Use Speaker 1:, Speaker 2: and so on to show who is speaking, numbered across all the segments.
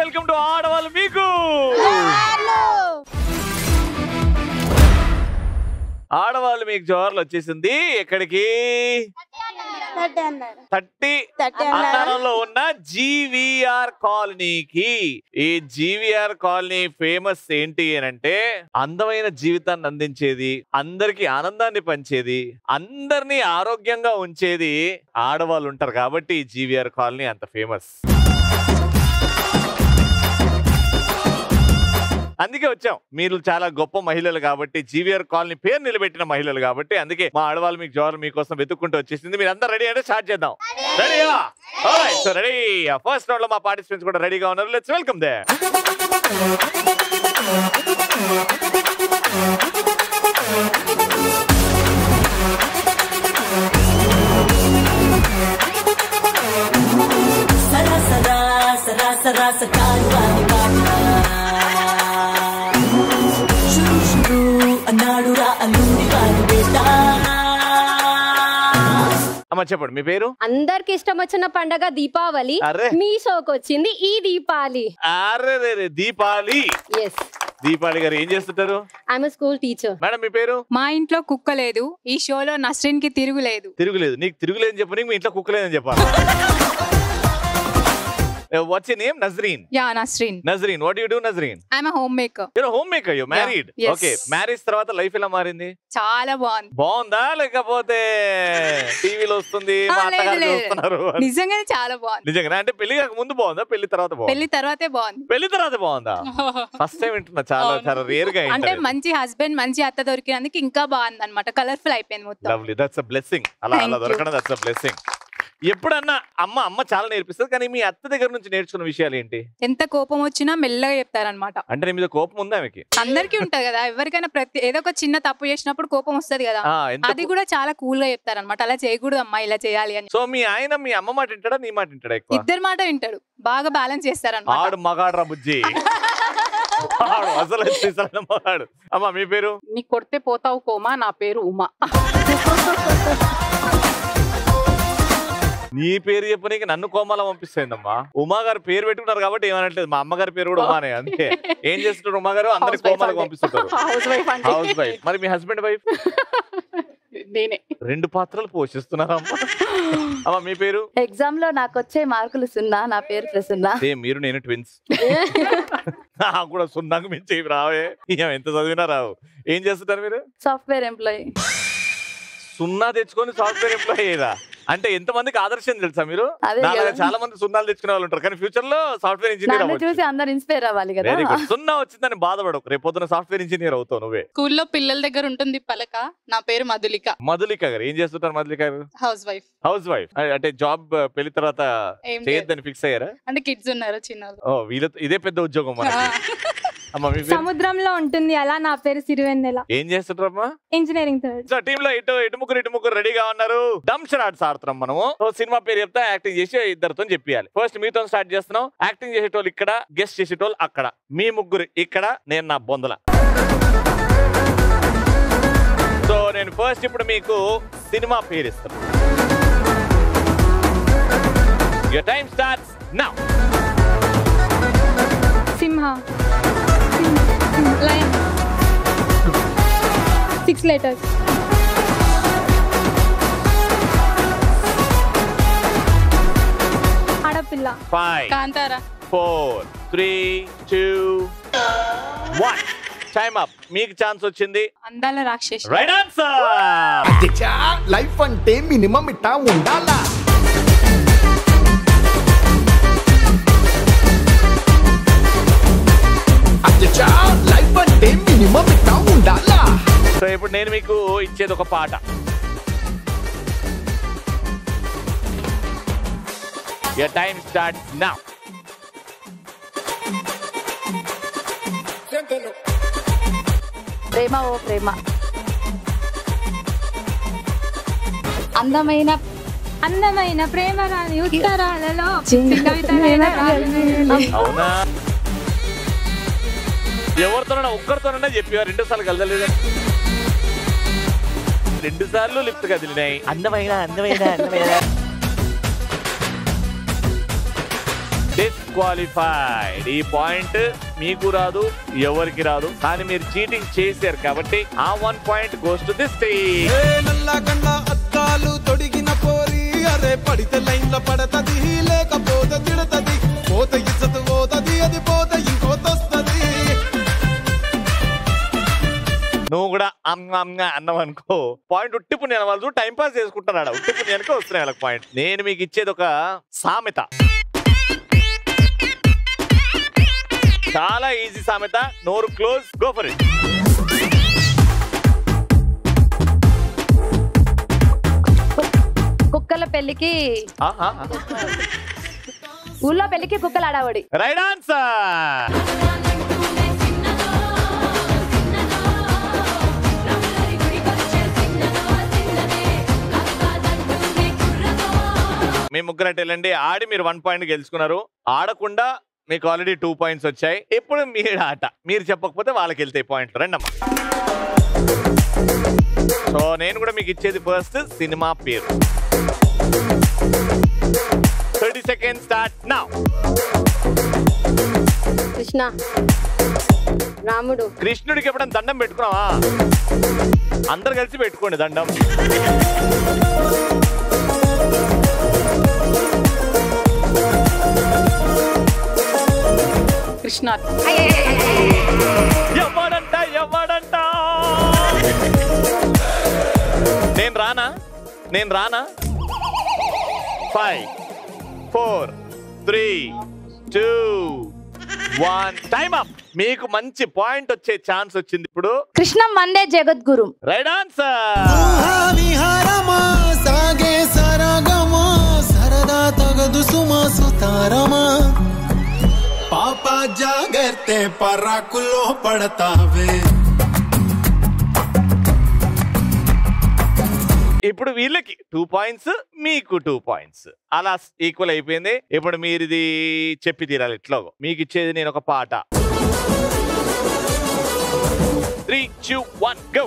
Speaker 1: Welcome to ఆడవాళ్ళు మీకు ఆడవాళ్ళు మీకు జోర్లు వచ్చేసింది ఎక్కడికి థర్టీ అన్నారంలో ఉన్న జీవీఆర్ కాలనీకి ఈ జీవీఆర్ కాలనీ ఫేమస్ ఏంటి అని అంటే అందమైన జీవితాన్ని అందించేది అందరికి ఆనందాన్ని పంచేది అందరినీ ఆరోగ్యంగా ఉంచేది ఆడవాళ్ళు ఉంటారు కాబట్టి ఈ జీవీఆర్ కాలనీ అంత ఫేమస్ అందుకే వచ్చాం మీరు చాలా గొప్ప మహిళలు కాబట్టి జీవీఆర్ కాలనీ పేరు నిలబెట్టిన మహిళలు కాబట్టి అందుకే మా ఆడవాళ్ళు మీకు జోరు మీకోసం వెతుక్కుంటూ వచ్చేసింది మీరు అందరూ రెడీ అంటే స్టార్ట్ చేద్దాం రెడీయా సో రెడీ ఫస్ట్ రౌండ్ లో మా పార్టిసిపెంట్స్ కూడా రెడీగా ఉన్నారు లెట్స్ వెల్కమ్ దే
Speaker 2: సరా సరా సరా సరా సకారు వారి పాట షురు షురు అన్నాడు రా అల్లుడి వారి బేట
Speaker 1: అమ్మ చెప్పండి మీ పేరు
Speaker 3: అందరికి ఇష్టం వచ్చిన పండగ దీపావళి
Speaker 1: అరే.
Speaker 3: మీ షోకి వచ్చింది ఈ దీపావళి
Speaker 1: అరే రే రే, దీపాలి
Speaker 3: ఎస్
Speaker 1: దీపాలి గారు ఏం చేస్తుంటారు
Speaker 3: ఐఎమ్ స్కూల్ టీచర్
Speaker 1: మేడం మీ పేరు
Speaker 4: మా ఇంట్లో కుక్క లేదు ఈ షోలో నస్రీన్ కి తిరుగులేదు
Speaker 1: తిరుగులేదు నీకు తిరుగులేదని చెప్పు నీకు మీ ఇంట్లో కుక్కలేదని చెప్పాలి what's name Nazreen
Speaker 4: yeah Nasreen
Speaker 1: Nazreen what you do Nazreen
Speaker 4: I'm home maker
Speaker 1: your home maker you married
Speaker 4: yes.
Speaker 1: Okay marriage తర్వాత లైఫ్ ఎలా మారింది
Speaker 4: చాలా బాగుంది
Speaker 1: బాగుందా లేకపోతే టీవీలో వస్తుంది
Speaker 4: ఆ,
Speaker 1: మా
Speaker 4: లేదు,
Speaker 1: అత్తగారు
Speaker 4: లేదు.
Speaker 1: చూస్తున్నారు
Speaker 4: నిజంగానే చాలా బాగుంది
Speaker 1: నిజంగా అంటే పెళ్లి కాక ముందు బాగుందా పెళ్లి తర్వాత బాగుందా
Speaker 4: పెళ్లి తర్వాతే బాగుంది
Speaker 1: పెళ్లి తర్వాత బాగుందా ఫస్ట్ టైం వింటున్నా చాలా
Speaker 4: అవును.
Speaker 1: చాలా రేర్ గా
Speaker 4: అంటే మంచి హస్బెండ్ మంచి అత్త దొరికినందుకు ఇంకా బాగుంది అనమాట కలర్ఫుల్ అయిపోయింది మొత్తం
Speaker 1: లవ్లీ దట్స్ అ బ్లెస్సింగ్ అలా
Speaker 4: Thank
Speaker 1: అలా
Speaker 4: you.
Speaker 1: దొరకడం దట్స్ అ బ్లెస్సింగ్ ఎప్పుడన్నా అమ్మ అమ్మ చాలా నేర్పిస్తుంది కానీ మీ అత్త దగ్గర నుంచి నేర్చుకున్న విషయాలు ఏంటి
Speaker 4: ఎంత కోపం వచ్చినా మెల్లగా చెప్తారనమాట
Speaker 1: అంటే నీ మీద కోపం ఉందా ఆమెకి
Speaker 4: అందరికీ ఉంటది కదా ఎవరికైనా ప్రతి ఏదో ఒక చిన్న తప్పు చేసినప్పుడు కోపం వస్తది కదా
Speaker 1: ఆ, ఎంత
Speaker 4: అది కూడా చాలా కూల్ గా చెప్తారనమాట అలా చేయకూడదు అమ్మా ఇలా చేయాలి అని
Speaker 1: సో మీ ఆయన మీ అమ్మ మాట వింటాడా నీ మాట వింటాడా ఎక్కువ
Speaker 4: ఇద్దరు మాట వింటాడు బాగా బ్యాలెన్స్ చేస్తారనమాట
Speaker 1: ఆడు మగాడ్రా బుజ్జి ఆడు అసలు అసలు మగాడు అమ్మ మీ పేరు
Speaker 5: నీ కొడితే పోతావు కోమా నా పేరు ఉమా
Speaker 1: నీ పేరు చెప్పనీకి నన్ను కోమాల పంపిస్తుందమ్మా ఉమా గారు పేరు పెట్టుకున్నారు కాబట్టి ఏమనట్లేదు మా అమ్మగారి పేరు కూడా ఉమానే అంతే ఏం చేస్తుంటారు ఉమా గారు అందరి
Speaker 5: House wife
Speaker 1: కోమాలకు
Speaker 5: అండి.
Speaker 1: పంపిస్తుంటారు
Speaker 5: హౌస్ వైఫ్ అంటే
Speaker 1: హౌస్ వైఫ్ మరి మీ హస్బెండ్ వైఫ్
Speaker 5: నేనే
Speaker 1: రెండు పాత్రలు పోషిస్తున్నారా అమ్మా అమ్మ మీ పేరు
Speaker 6: ఎగ్జామ్ లో నాకు వచ్చే మార్కులు సున్నా నా పేరు ప్రసన్న
Speaker 1: సేమ్ మీరు నేను ట్విన్స్ నాకు కూడా సున్నాకు మించి ఇవి రావే ఇక ఎంత చదివినా రావు ఏం చేస్తుంటారు మీరు
Speaker 6: సాఫ్ట్వేర్ ఎంప్లాయీ
Speaker 1: సున్నా తెచ్చుకొని సాఫ్ట్వేర్ ఎంప్లాయీ అయ్యేదా అంటే ఎంత మందికి ఆదర్శం తెలుసా మీరు
Speaker 6: అదే
Speaker 1: నాలాగా
Speaker 6: కదా.
Speaker 1: చాలా మంది సున్నాలు తెచ్చుకునే వాళ్ళు ఉంటారు కానీ ఫ్యూచర్ లో సాఫ్ట్వేర్ ఇంజనీర్
Speaker 6: నన్ను
Speaker 1: అవ్వచ్చు
Speaker 6: చూసి అందరు ఇన్స్పైర్ అవ్వాలి కదా
Speaker 1: వెరీ గుడ్ సున్నా వచ్చిందని బాధపడకు రేపు పొద్దున సాఫ్ట్వేర్ ఇంజనీర్ అవుతావు నువ్వే
Speaker 7: స్కూల్లో పిల్లల దగ్గర ఉంటుంది పలక నా పేరు మధులిక
Speaker 1: మధులిక గారు ఏం చేస్తుంటారు మధులిక గారు
Speaker 7: హౌస్ వైఫ్
Speaker 1: హౌస్ వైఫ్ అంటే జాబ్ పెళ్లి తర్వాత
Speaker 7: ఏం లేదు
Speaker 1: చేయొద్దని ఫిక్స్ అయ్యారా
Speaker 7: అంటే కిడ్స్ ఉన్నారు చిన్న
Speaker 1: ఓ వీళ్ళతో ఇదే పెద్ద ఉద్యోగం మనకి అమ్మ మీ పేరు?
Speaker 3: సముద్రంలో ఉంటుంది అలా నా పేరు సిరివెన్నెల
Speaker 1: ఏం చేస్తుంటారమ్మా
Speaker 3: ఇంజనీరింగ్ థర్డ్
Speaker 1: సో టీమ్ లో ఇటు ఇటు ముగ్గురు ఇటు ముగ్గురు రెడీగా ఉన్నారు డమ్ షాట్స్ ఆడుతున్నాం మనము సో సినిమా పేరు చెప్తే యాక్టింగ్ చేసి ఇద్దరితో చెప్పాలి ఫస్ట్ మీతో స్టార్ట్ చేస్తున్నాం యాక్టింగ్ చేసేటోళ్ళు ఇక్కడ గెస్ట్ చేసేటోళ్ళు అక్కడ మీ ముగ్గురు ఇక్కడ నేను నా బొందల సో నేను ఫస్ట్ ఇప్పుడు మీకు సినిమా పేరు ఇస్తాను Your time starts now.
Speaker 3: సింహ లయన్ సిక్స్ లెటర్స్ ఆడపిల్ల
Speaker 1: Five,
Speaker 7: Kantara
Speaker 1: four, three, two, one. Time up. మీకు ఛాన్స్ వచ్చింది
Speaker 4: అందాల రాక్షసి
Speaker 1: రైట్ ఆన్సర్
Speaker 8: అధ్యక్ష లైఫ్ అంటే మినిమం ఇట్టా ఉండాలా అధ్యక్ష లైఫ్ అంటే మినిమం ఇట్టా ఉండాలా
Speaker 1: సో ఇప్పుడు నేను మీకు ఇచ్చేది ఒక పాట యర్ టైం స్టార్ట్ నౌ
Speaker 6: ప్రేమ ఓ ప్రేమ అందమైన
Speaker 3: అందమైన ప్రేమ రాని ఉత్తరాలలో
Speaker 1: అవునా ఎవరితోనైనా ఒక్కరితోనైనా చెప్పేవారు రెండు సార్లు కలదలేదు రెండు సార్లు లిఫ్ట్ కదిలినాయి అందమైన అందమైన అందమైన డిస్క్వాలిఫైడ్ ఈ పాయింట్ మీకు రాదు ఎవరికి రాదు కానీ మీరు చీటింగ్ చేశారు కాబట్టి ఆ one point goes to this team
Speaker 8: ఏ నల్ల గండ అద్దాలు తొడిగిన పోరి అరే పడితే లైన్ లో పడతది లేకపోతే తిడతది పోత ఇచ్చత పోతది అది పోత ఇంకోతొస్తది
Speaker 1: నువ్వు కూడా అమ్మ అమ్మ అన్నావు అనుకో పాయింట్ ఉట్టిపు నేను వాళ్ళు టైం పాస్ చేసుకుంటున్నాడు ఉట్టిపు నేను వస్తున్నాయి వాళ్ళకి పాయింట్ నేను మీకు ఇచ్చేది ఒక సామెత చాలా ఈజీ సామెత నోరు క్లోజ్ గో ఫర్ ఇట్
Speaker 6: కుక్కల పెళ్లికి ఊళ్ళో పెళ్లికి కుక్కలు ఆడవడి
Speaker 1: రైట్ ఆన్సర్ మీ ముగ్గురు అటు వెళ్ళండి ఆడి మీరు వన్ పాయింట్ గెలుచుకున్నారు ఆడకుండా మీకు ఆల్రెడీ టూ పాయింట్స్ వచ్చాయి ఇప్పుడు మీ ఆట మీరు చెప్పకపోతే వాళ్ళకి వెళ్తాయి పాయింట్లు రండమ్మా సో నేను కూడా మీకు ఇచ్చేది ఫస్ట్ సినిమా పేరు థర్టీ సెకండ్ స్టార్ట్ నా
Speaker 3: కృష్ణ రాముడు
Speaker 1: కృష్ణుడికి ఎప్పుడైనా దండం పెట్టుకున్నావా అందరు కలిసి పెట్టుకోండి దండం
Speaker 5: కృష్ణ
Speaker 1: ఎవడంట ఎవడంట నేను రానా నేను రానా five four three two one time up మీకు మంచి పాయింట్ వచ్చే ఛాన్స్ వచ్చింది ఇప్పుడు
Speaker 6: కృష్ణం వందే జగద్గురు
Speaker 1: రైట్ ఆన్సర్
Speaker 8: విహారమా సాగే సరగమా సరదా తగదు సుమా సుతారమా పాప జాగర్తే పరాకులో పడతావే
Speaker 1: ఇప్పుడు వీళ్ళకి టూ పాయింట్స్ మీకు టూ పాయింట్స్ అలా ఈక్వల్ అయిపోయింది ఇప్పుడు మీరు ఇది చెప్పి తీరాలి ఇట్లా మీకు ఇచ్చేది నేను ఒక పాట త్రీ టూ వన్ గో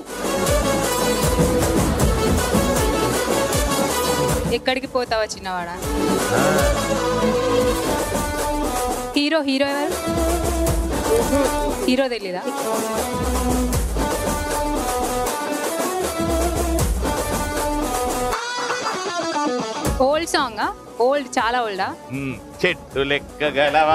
Speaker 4: ఎక్కడికి పోతావా చిన్నవాడా హీరో హీరో ఎవరు హీరో తెలీదా ఓల్డ్ సాంగ్ ఓల్డ్ చాలా ఓల్డా
Speaker 1: చెట్టు లెక్క గలవా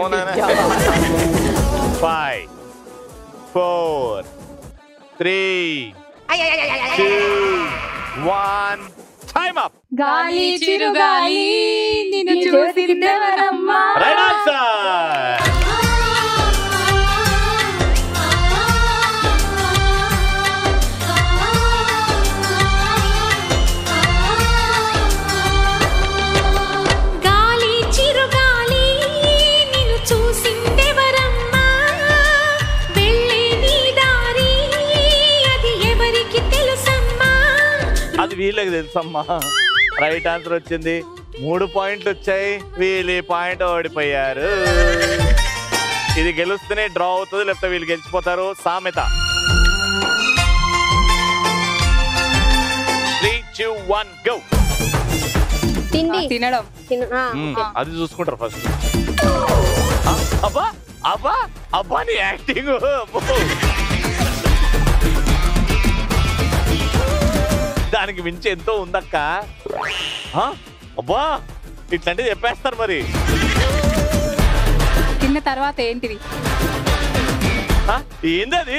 Speaker 1: five four three two one time up
Speaker 3: గాలి చిరుగాలి నిన్ను చూసిందెవరమ్మా
Speaker 1: రైట్ ఆన్సర్
Speaker 9: గాలి చిరుగాలి నిన్ను చూసిందెవరమ్మా వెళ్ళే నీ దారి అది ఎవరికి తెలుసమ్మా
Speaker 1: అది వీళ్ళకి తెలుసమ్మా రైట్ ఆన్సర్ వచ్చింది మూడు పాయింట్లు వచ్చాయి వీళ్ళు ఈ పాయింట్ ఓడిపోయారు ఇది గెలుస్తూనే డ్రా అవుతుంది లేకపోతే వీళ్ళు గెలిచిపోతారు సామెత త్రీ టూ వన్ గో
Speaker 3: తిండి
Speaker 4: తినడం
Speaker 3: తిన- ఆ, ఓకే.
Speaker 1: అది చూసుకుంటారు ఫస్ట్ అబ్బా అబ్బా అబ్బా నీ యాక్టింగ్ దానికి మించి ఎంతో ఉందక్క ఆ? అబ్బా ఇట్లాంటివి చెప్పేస్తారు మరి
Speaker 4: తిన్న తర్వాత ఏంటిది
Speaker 1: ఆ? ఏంది అది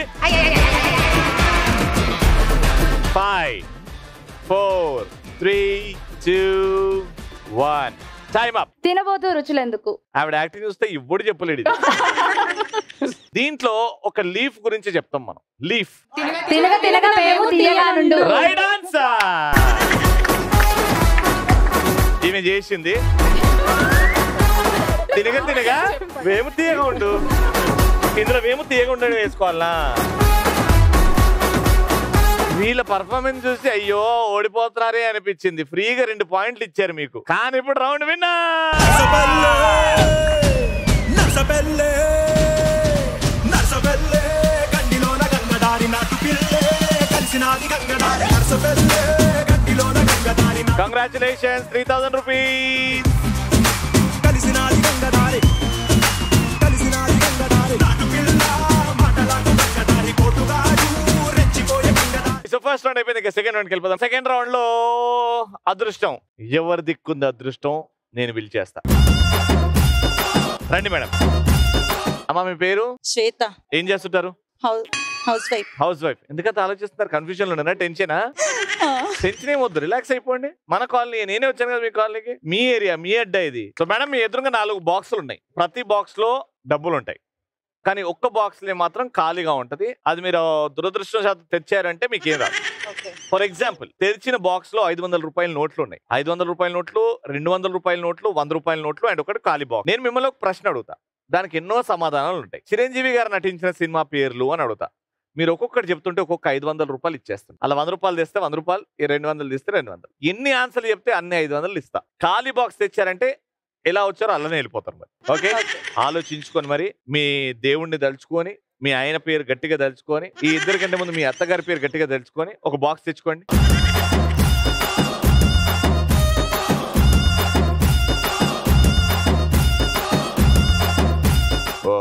Speaker 1: five four three two one time up
Speaker 6: తినబోతూ రుచులెందుకు
Speaker 1: ఆవిడ యాక్టింగ్ చూస్తే ఇవ్వడు చెప్పలేడు ఇది. దీంట్లో ఒక లీఫ్ గురించి చెప్తాం మనం లీఫ్
Speaker 6: తినగ తినగ మేము తీయగా నుండు
Speaker 1: రైట్ ఆన్సర్ ఈమె చేసింది తినగా తినగా వేము తీయగా ఉండు ఇందులో వేము తీయగా ఉండడం వేసుకోవాలనా వీళ్ళ పర్ఫార్మెన్స్ చూసి అయ్యో ఓడిపోతున్నారే అనిపించింది ఫ్రీగా రెండు పాయింట్లు ఇచ్చారు మీకు కానీ ఇప్పుడు రౌండ్ విన్నా
Speaker 8: నసబెల్లే నసబెల్లే గండిలోన గంగదారి నాటు పిల్లే కలిసినాది గంగదారి నసబెల్లే గండిలోన గంగదారి
Speaker 1: కంగ్రాచులేషన్స్ త్రీ థౌసండ్ రూపీస్
Speaker 8: కలిసినాది గంగదారి
Speaker 1: ఫస్ట్ రౌండ్ అయిపోయింది ఇక సెకండ్ రౌండ్కి వెళ్ళిపోదాం సెకండ్ రౌండ్ లో అదృష్టం ఎవరి దిక్కుంది అదృష్టం నేను పిలిచేస్తా రండి మేడం అమ్మా మీ పేరు
Speaker 10: శ్వేత
Speaker 1: ఏం చేస్తుంటారు
Speaker 10: house housewife
Speaker 1: housewife ఎందుకంత ఆలోచిస్తున్నారు కన్ఫ్యూజన్ లో ఉన్నారా టెన్షనా టెన్షన్ ఏమొద్దు రిలాక్స్ అయిపోండి మన కాలనీ నేనే వచ్చాను కదా మీ కాలనీకి మీ ఏరియా మీ అడ్డా ఇది సో మేడం మీ ఎదురుగా నాలుగు బాక్సులు ఉన్నాయి ప్రతి బాక్స్ లో డబ్బులు ఉంటాయి కానీ ఒక్క బాక్స్ మాత్రం ఖాళీగా ఉంటది అది మీరు దురదృష్టం శాతం తెచ్చారంటే మీకు ఏం రాదు ఫర్ ఎగ్జాంపుల్ తెరిచిన బాక్స్ లో ఐదు వందల రూపాయల నోట్లు ఉన్నాయి ఐదు వందల రూపాయల నోట్లు రెండు వందల రూపాయల నోట్లు వంద రూపాయల నోట్లు అండ్ ఒకటి ఖాళీ బాక్స్ నేను మిమ్మల్ని ఒక ప్రశ్న అడుగుతా దానికి ఎన్నో సమాధానాలు ఉంటాయి చిరంజీవి గారు నటించిన సినిమా పేర్లు అని అడుగుతా మీరు ఒక్కొక్కటి చెప్తుంటే ఒక్కొక్క ఐదు వందల రూపాయలు ఇచ్చేస్తాను అలా వంద రూపాయలు తెస్తే వంద రూపాయలు ఈ రెండు వందలు తెస్తే రెండు వందలు ఎన్ని ఆన్సర్లు చెప్తే అన్ని ఐదు వందలు ఇస్తా ఖాళీ బాక్స్ తెచ్చారంటే ఎలా వచ్చారో అలానే వెళ్ళిపోతారు మరి ఓకే ఆలోచించుకొని మరి మీ దేవుణ్ణి దలుచుకొని మీ ఆయన పేరు గట్టిగా దలుచుకొని ఈ ఇద్దరి కంటే ముందు మీ అత్తగారి పేరు గట్టిగా దలుచుకొని ఒక బాక్స్ తెచ్చుకోండి ఓ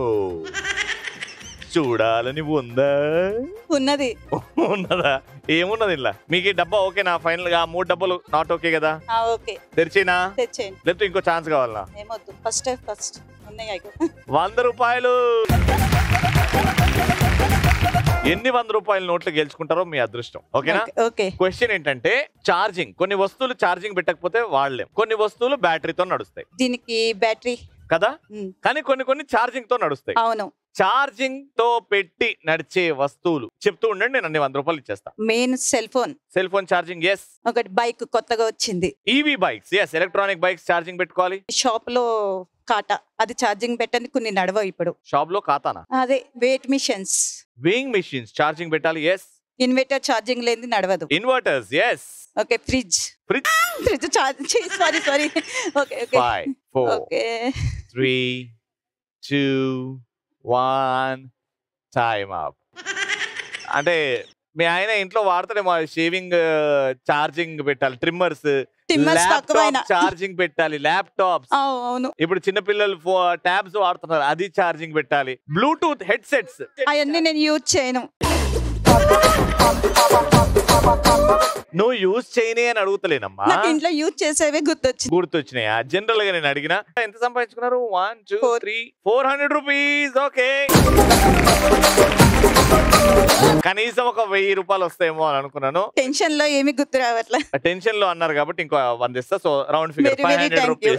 Speaker 1: చూడాలని ఉందా
Speaker 10: ఉన్నది
Speaker 1: ఉన్నదా ఏమున్నది ఇలా మీకు ఈ డబ్బా ఓకే నా ఫైనల్ గా మూడు డబ్బులు నాట్ ఓకే కదా
Speaker 10: ఆ, ఓకే
Speaker 1: తెరిచినా
Speaker 10: తెచ్చేయండి
Speaker 1: లేకపోతే ఇంకో ఛాన్స్ కావాలనా
Speaker 10: ఏమొద్దు ఫస్ట్ ఫస్ట్ ఉన్నాయి అయిపో
Speaker 1: వంద రూపాయలు ఎన్ని వంద రూపాయల నోట్లు గెలుచుకుంటారో మీ అదృష్టం ఓకేనా
Speaker 10: ఓకే
Speaker 1: క్వశ్చన్ ఏంటంటే ఛార్జింగ్ కొన్ని వస్తువులు ఛార్జింగ్ పెట్టకపోతే వాడలేం కొన్ని వస్తువులు బ్యాటరీతో నడుస్తాయి
Speaker 10: దీనికి బ్యాటరీ
Speaker 1: కదా కానీ కొన్ని కొన్ని ఛార్జింగ్ తో నడుస్తాయి
Speaker 10: అవును
Speaker 1: ఛార్జింగ్ తో పెట్టి నడిచే వస్తువులు చెప్తూ ఉండండి నేను అన్ని వంద రూపాయలు ఇచ్చేస్తా
Speaker 10: main cell phone
Speaker 1: cell phone charging yes
Speaker 10: ఒకటి బైక్ కొత్తగా వచ్చింది
Speaker 1: EV bikes yes electronic bikes charging పెట్టుకోవాలి
Speaker 10: షాప్ లో కాటా అది ఛార్జింగ్ పెట్టని కొన్ని నడవవు ఇప్పుడు
Speaker 1: షాప్ లో ఖాతానా
Speaker 10: అదే weight machines
Speaker 1: weighing machines charging పెట్టాలి ఎస్
Speaker 10: ఇన్వర్టర్ ఛార్జింగ్ లేని నడవదు
Speaker 1: inverters yes
Speaker 10: okay fridge
Speaker 1: fridge
Speaker 10: fridge charge sorry sorry okay okay
Speaker 1: five four
Speaker 10: okay
Speaker 1: three two one time up అంటే మీ ఆయన ఇంట్లో వాడతాడేమో షేవింగ్ ఛార్జింగ్ పెట్టాలి ట్రిమ్మర్స్
Speaker 10: Trimmers తక్కువైనా.
Speaker 1: ఛార్జింగ్ పెట్టాలి ల్యాప్టాప్స్
Speaker 10: అవును
Speaker 1: ఇప్పుడు చిన్నపిల్లలు ట్యాబ్స్ వాడుతున్నారు అది ఛార్జింగ్ పెట్టాలి బ్లూటూత్ హెడ్ సెట్స్
Speaker 10: అవన్నీ నేను యూజ్ చేయను
Speaker 1: నువ్వు యూజ్ చేయని అని అడుగుతలేనమ్మా
Speaker 10: నాకు ఇంట్లో యూజ్ చేసేవే గుర్తొచ్చింది
Speaker 1: గుర్తొచ్చినాయా జనరల్ గా నేను అడిగిన ఎంత సంపాదించుకున్నారు one two three four hundred rupees okay కనీసం ఒక వెయ్యి రూపాయలు వస్తాయేమో అని అనుకున్నాను
Speaker 10: టెన్షన్ లో ఏమి గుర్తు రావట్లే
Speaker 1: టెన్షన్ లో అన్నారు కాబట్టి ఇంకో వంద ఇస్తా so round figure
Speaker 10: Very,
Speaker 1: five
Speaker 10: very
Speaker 1: hundred
Speaker 10: thank you.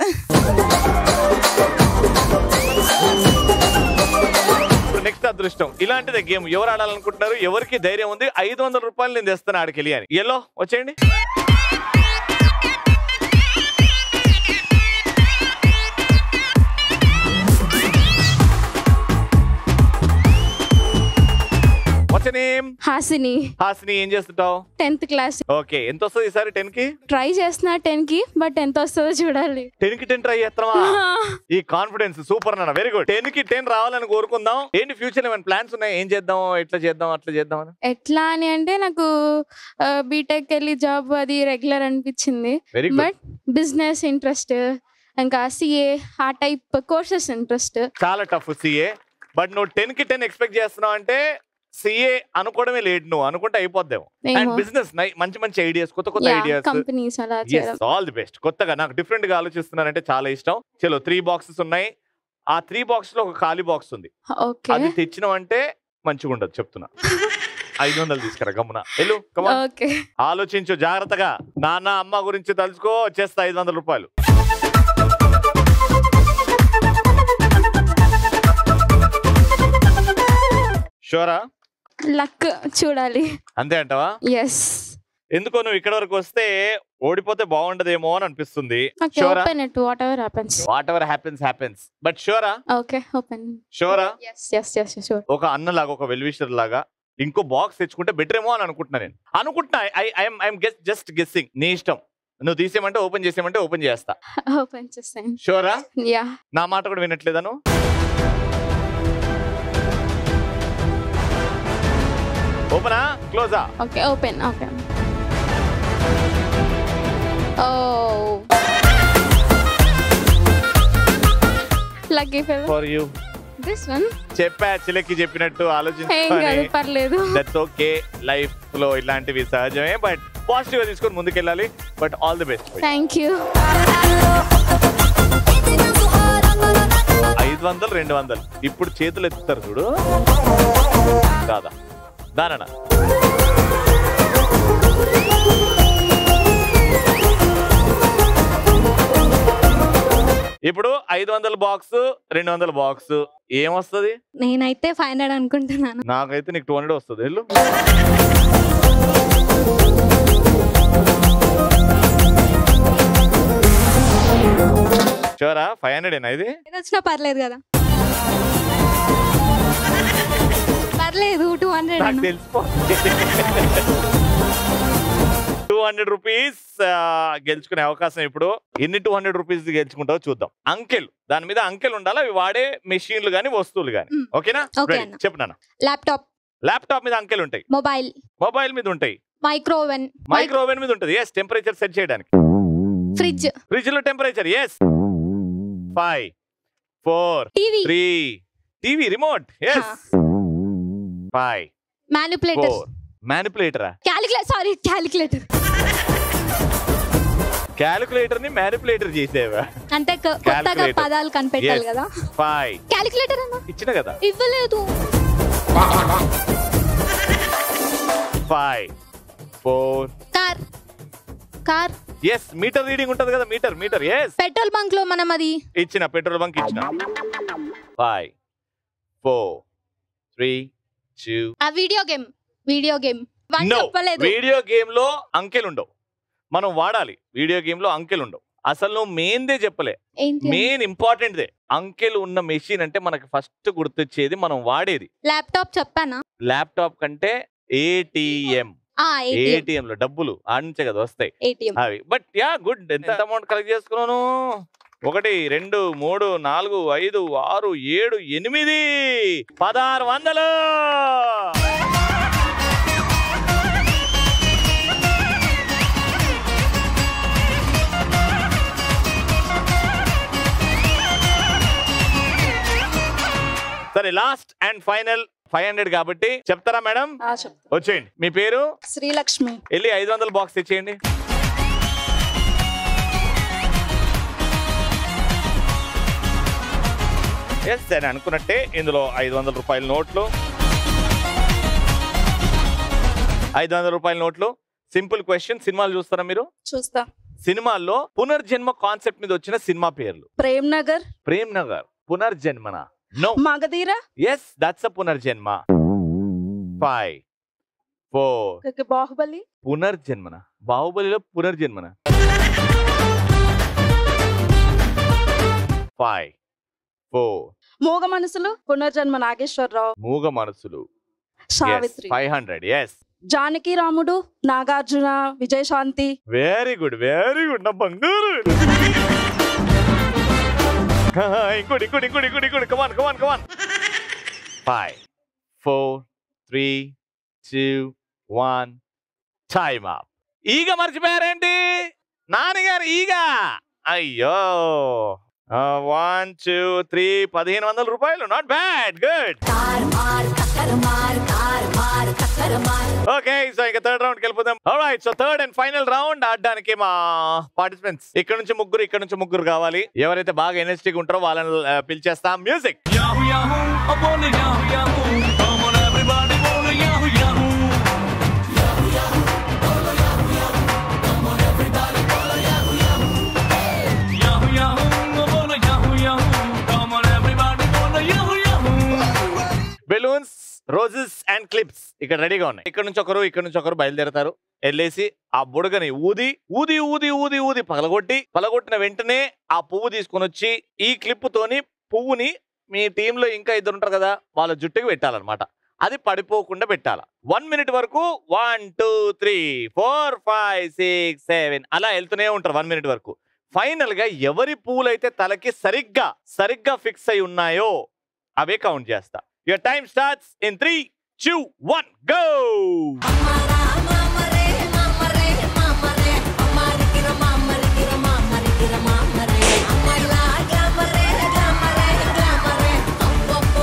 Speaker 1: Rupees next అదృష్టం ఇలాంటిదే గేమ్ ఎవరు ఆడాలనుకుంటున్నారు ఎవరికి ధైర్యం ఉంది ఐదు వందల రూపాయలు నేను తెస్తాను ఆడికి వెళ్ళి అని ఎల్లో వచ్చేయండి వాట్స్ నేమ్
Speaker 11: హాసిని
Speaker 1: హాసిని ఏం చేస్తుంటావు
Speaker 11: టెన్త్ క్లాస్
Speaker 1: ఓకే ఎంత వస్తుంది ఈసారి టెన్ కి
Speaker 11: ట్రై చేస్తున్నా టెన్ కి బట్ ఎంత వస్తుందో చూడాలి
Speaker 1: టెన్ కి టెన్ ట్రై చేస్తావా ఈ కాన్ఫిడెన్స్ సూపర్ అన్న వెరీ గుడ్ టెన్ కి టెన్ రావాలని కోరుకుందాం ఏంటి ఫ్యూచర్ ఏమైనా ప్లాన్స్ ఉన్నాయి ఏం చేద్దాం ఎట్లా చేద్దాం అట్లా చేద్దాం అని
Speaker 11: ఎట్లా అని అంటే నాకు బీటెక్ వెళ్ళి జాబ్ అది రెగ్యులర్ అనిపించింది
Speaker 1: Very good.
Speaker 11: But business interest ఇంకా సిఏ ఆ టైప్ కోర్సెస్ ఇంట్రెస్ట్
Speaker 1: చాలా టఫ్ సిఏ బట్ నువ్వు టెన్ కి టెన్ ఎక్స్పెక్ట్ చేస్తున్నావు అంటే సిఏ అనుకోవడమే లేట్ నువ్వు అనుకుంటే అయిపోద్దేమో
Speaker 11: ఏమో.
Speaker 1: అండ్ బిజినెస్ మంచి మంచి ఐడియాస్ కొత్త కొత్త ఐడియాస్
Speaker 11: కంపెనీస్ అలా చేయడం
Speaker 1: ఆల్ ది బెస్ట్ కొత్తగా నాకు డిఫరెంట్ గా ఆలోచిస్తున్నానంటే చాలా ఇష్టం చలో త్రీ బాక్సెస్ ఉన్నాయి ఆ త్రీ బాక్స్ లో ఒక ఖాళీ బాక్స్ ఉంది
Speaker 11: ఓకే
Speaker 1: అది తెచ్చినావంటే మంచిగా ఉండదు చెప్తున్నా ఐదు వందలు తీసుకురా గమ్మున వెళ్ళు come on.
Speaker 11: ఓకే
Speaker 1: ఆలోచించు జాగ్రత్తగా నాన్న అమ్మ గురించి తలుచుకో వచ్చేస్తా ఐదు వందల రూపాయలు షోరా
Speaker 11: లక్ చూడాలి
Speaker 1: అంతే అంటావా
Speaker 11: ఎస్
Speaker 1: ఎందుకో నువ్వు ఇక్కడ వరకు వస్తే ఓడిపోతే బాగుండదేమో అని అనిపిస్తుంది
Speaker 11: ఓకే
Speaker 1: షోరా
Speaker 11: open it whatever happens
Speaker 1: whatever happens happens but షోరా
Speaker 11: ఓకే ఓపెన్
Speaker 1: షోరా
Speaker 11: ఎస్ ఎస్ ఎస్ షూర్
Speaker 1: ఒక అన్న లాగా ఒక వెల్విషర్ లాగా ఇంకో బాక్స్ తెచ్చుకుంటే బెటర్ ఏమో అని అనుకుంటున్నా నేను అనుకుంటున్నా I I'm I'm guess just guessing నీ ఇష్టం నువ్వు తీసేయమంటే ఓపెన్ చేసేయమంటే ఓపెన్ చేస్తా
Speaker 11: ఓపెన్ చేస్తాను
Speaker 1: షోరా
Speaker 11: యా
Speaker 1: నా మాట కూడా వినట్లేదను ఓపెనా క్లోజా
Speaker 11: okay open okay oh lucky fellow
Speaker 1: for you
Speaker 11: this one
Speaker 1: చెప్పా చిలకి చెప్పినట్టు
Speaker 11: ఏం కాదు
Speaker 1: ఆలోచించుకొని
Speaker 11: పర్లేదు
Speaker 1: దట్స్ ఓకే లైఫ్ లో ఇలాంటివి సహజమే బట్ పాజిటివ్ గా తీసుకొని ముందుకెళ్ళాలి but all the best
Speaker 11: thank you
Speaker 1: ఐదు వందలు రెండు వందలు ఇప్పుడు చేతులు ఎత్తుతారు చూడు కాదా దానన్నా ఇప్పుడు ఐదు వందల బాక్స్ రెండు వందల బాక్స్ ఏమొస్తుంది
Speaker 3: నేనైతే ఫైవ్ హండ్రెడ్ అనుకుంటున్నాను
Speaker 1: నాకైతే నీకు టూ హండ్రెడ్ వస్తుంది వెళ్ళు చూరా ఫైవ్ హండ్రెడ్ ఏనా ఇది
Speaker 3: ఏది వచ్చినా పర్లేదు కదా పర్లేదు టూ హండ్రెడ్
Speaker 1: నాకు తెలిసిపోతుంది టూ హండ్రెడ్ రూపీస్ గెలుచుకునే అవకాశం ఇప్పుడు ఎన్ని టూ హండ్రెడ్ రూపీస్ గెలుచుకుంటావో చూద్దాం అంకెల్ దాని మీద అంకెల్ ఉండాలి అవి వాడే మెషిన్లు కానీ వస్తువులు కానీ
Speaker 3: మ్.
Speaker 1: ఓకేనా
Speaker 3: ఓకే
Speaker 1: Ready?
Speaker 3: అన్న.
Speaker 1: చెప్పు నాన్న
Speaker 3: ల్యాప్టాప్
Speaker 1: ల్యాప్టాప్ మీద అంకెలు ఉంటాయి
Speaker 3: మొబైల్
Speaker 1: మొబైల్ మీద ఉంటాయి
Speaker 3: మైక్రోవెన్
Speaker 1: మైక్రో ఓవెన్ మీద ఉంటుంది ఎస్ టెంపరేచర్ సెట్ చేయడానికి
Speaker 3: ఫ్రిడ్జ్
Speaker 1: ఫ్రిడ్జ్ లో temperature yes five four
Speaker 3: TV
Speaker 1: three TV remote yes five
Speaker 3: manipulator
Speaker 1: four మ్యానిపులేటరా
Speaker 3: క్యాలిక్యులేటర్ సారీ క్యాలిక్యులేటర్
Speaker 1: క్యాలిక్యులేటర్ ని మ్యానిపులేటర్ చేసేవా
Speaker 3: అంటే కొ- కొత్తగా
Speaker 1: Calculator.
Speaker 3: పదాలు కనిపెట్టాలి
Speaker 1: Yes.
Speaker 3: కదా
Speaker 1: ఫైవ్
Speaker 3: క్యాలిక్యులేటర్ అన్న
Speaker 1: ఇచ్చిన కదా
Speaker 3: ఇవ్వలేదు
Speaker 1: five four
Speaker 3: car car
Speaker 1: yes meter reading ఉంటది కదా meter meter yes
Speaker 3: petrol bunk లో మనం అది
Speaker 1: ఇచ్చిన పెట్రోల్ బంక్ ఇచ్చిన ఫైవ్ ఫోర్ త్రీ టూ
Speaker 3: ఆ video game video game one
Speaker 1: no
Speaker 3: చెప్పలేదు
Speaker 1: వీడియో గేమ్ లో అంకెలు ఉండవు మనం వాడాలి వీడియో గేమ్ లో అంకెలు ఉండవు అసలు నువ్వు మెయిన్ దే చెప్పలే
Speaker 3: ఏంటి
Speaker 1: మెయిన్ ఇంపార్టెంట్ దే అంకెలు ఉన్న మెషిన్ అంటే మనకి ఫస్ట్ గుర్తొచ్చేది మనం వాడేది
Speaker 3: ల్యాప్టాప్ చెప్పానా
Speaker 1: ల్యాప్టాప్ కంటే ఏటీఎం
Speaker 3: ఆ ఏటీఎం
Speaker 1: ఏటీఎం లో డబ్బులు ఆడించే కదా వస్తాయి
Speaker 3: ఏటీఎం
Speaker 1: అవి బట్ యా గుడ్ ఎంత అమౌంట్ కలెక్ట్ చేసుకున్నాను ఒకటి రెండు మూడు నాలుగు ఐదు ఆరు ఏడు ఎనిమిది పదహారు వందలు సరే last and final five hundred కాబట్టి చెప్తారా మేడం వచ్చేయండి మీ పేరు
Speaker 10: శ్రీలక్ష్మి
Speaker 1: వెళ్ళి ఐదు వందల బాక్స్ తెచ్చేయండి ఎస్ అని అనుకున్నట్టే ఇందులో ఐదు వందల రూపాయల నోట్లు ఐదు వందల రూపాయల నోట్లు సింపుల్ క్వశ్చన్ సినిమాలు చూస్తారా మీరు
Speaker 10: చూస్తా
Speaker 1: సినిమాల్లో పునర్జన్మ కాన్సెప్ట్ మీద వచ్చిన సినిమా పేర్లు
Speaker 10: ప్రేమ్ నగర్
Speaker 1: ప్రేమ్ నగర్ పునర్జన్మన no
Speaker 10: Magadheera
Speaker 1: yes that's a పునర్జన్మ ఫైవ్ ఫోర్
Speaker 10: బాహుబలి
Speaker 1: పునర్జన్మన బాహుబలిలో పునర్జన్మన ఫైవ్ ఫోర్
Speaker 10: మూగ మనసులు పునర్జన్మ Nageswararao
Speaker 1: Mooga Manasulu
Speaker 10: Savitri
Speaker 1: five hundred S
Speaker 10: Janaki Ramudu Nagarjuna Vijayashanti
Speaker 1: very good very good నా బంగారు ఇంకోటి ఇంకోటి ఇంకోటి ఇంకోటి ఇంకోటి come on come on come on five four three two one time up Eega మర్చిపోయారేంటి నాన్నగారు ఈగ అయ్యో వన్ టూ త్రీ పదిహేను వందల రూపాయలు not bad good okay so ఇంకా థర్డ్ రౌండ్ కి వెళ్ళిపోదాం right so third and final round ఆడడానికి మా పార్టిసిపెంట్స్ ఇక్కడ నుంచి ముగ్గురు ఇక్కడ నుంచి ముగ్గురు కావాలి ఎవరైతే బాగా ఎనర్జెటిక్ ఉంటారో వాళ్ళని ఆ, పిలిచేస్తాం music balloons roses and clips ఇక్కడ రెడీగా ఉన్నాయి ఇక్కడ నుంచి ఒకరు ఇక్కడ నుంచి ఒకరు బయలుదేరతారు వెళ్ళేసి ఆ బుడగని ఊది ఊది ఊది ఊది ఊది పగలగొట్టి పగలగొట్టిన వెంటనే ఆ పువ్వు తీసుకొని వచ్చి ఈ క్లిప్ తోని పువ్వుని మీ టీంలో ఇంకా ఇద్దరు ఉంటారు కదా వాళ్ళ జుట్టుకి పెట్టాలన్నమాట అది పడిపోకుండా పెట్టాలి వన్ మినిట్ వరకు one two three four five six seven అలా వెళ్తూనే ఉంటారు వన్ మినిట్ వరకు ఫైనల్ గా ఎవరి పువ్వులైతే తలకి సరిగ్గా సరిగ్గా ఫిక్స్ అయి ఉన్నాయో అవే కౌంట్ చేస్తా your time starts in three two one go
Speaker 9: Glamour, glamour, glamour, glamour, glamour, glamour, glamour,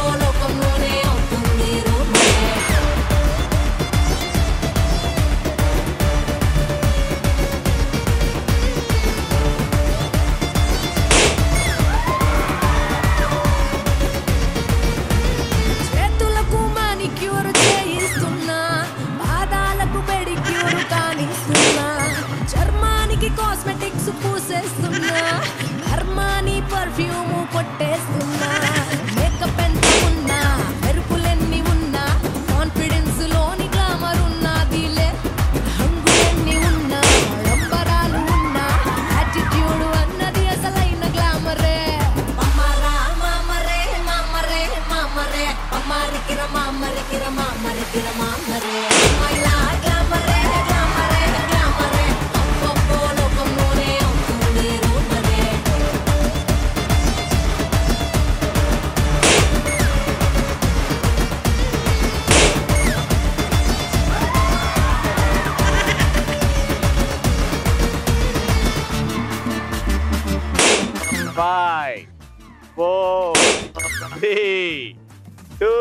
Speaker 1: two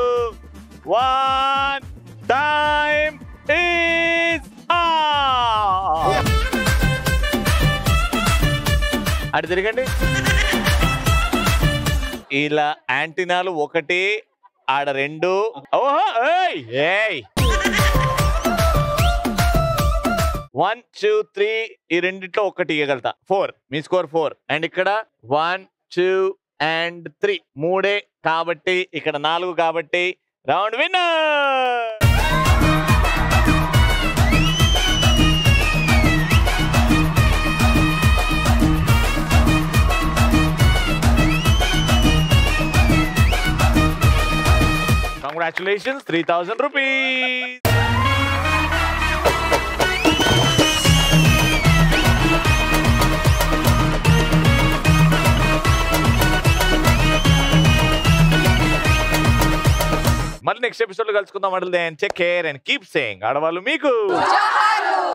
Speaker 1: one time is అటు తిరగండి ఇలా యాంటీనాలు ఒకటి ఆడ రెండు ఓహో ఏయ్ ఏయ్ వన్ టూ త్రీ ఈ రెండిట్లో ఒకటి ఇవ్వగలుగుతా ఫోర్ మీ స్కోర్ ఫోర్ అండ్ ఇక్కడ వన్ టూ అండ్ త్రీ మూడే కాబట్టి ఇక్కడ నాలుగు కాబట్టి round winner congratulations three thousand rupees మళ్ళీ నెక్స్ట్ ఎపిసోడ్ లో కలుసుకుందాం అంటే check care and keep saying ఆడవాళ్ళు మీకు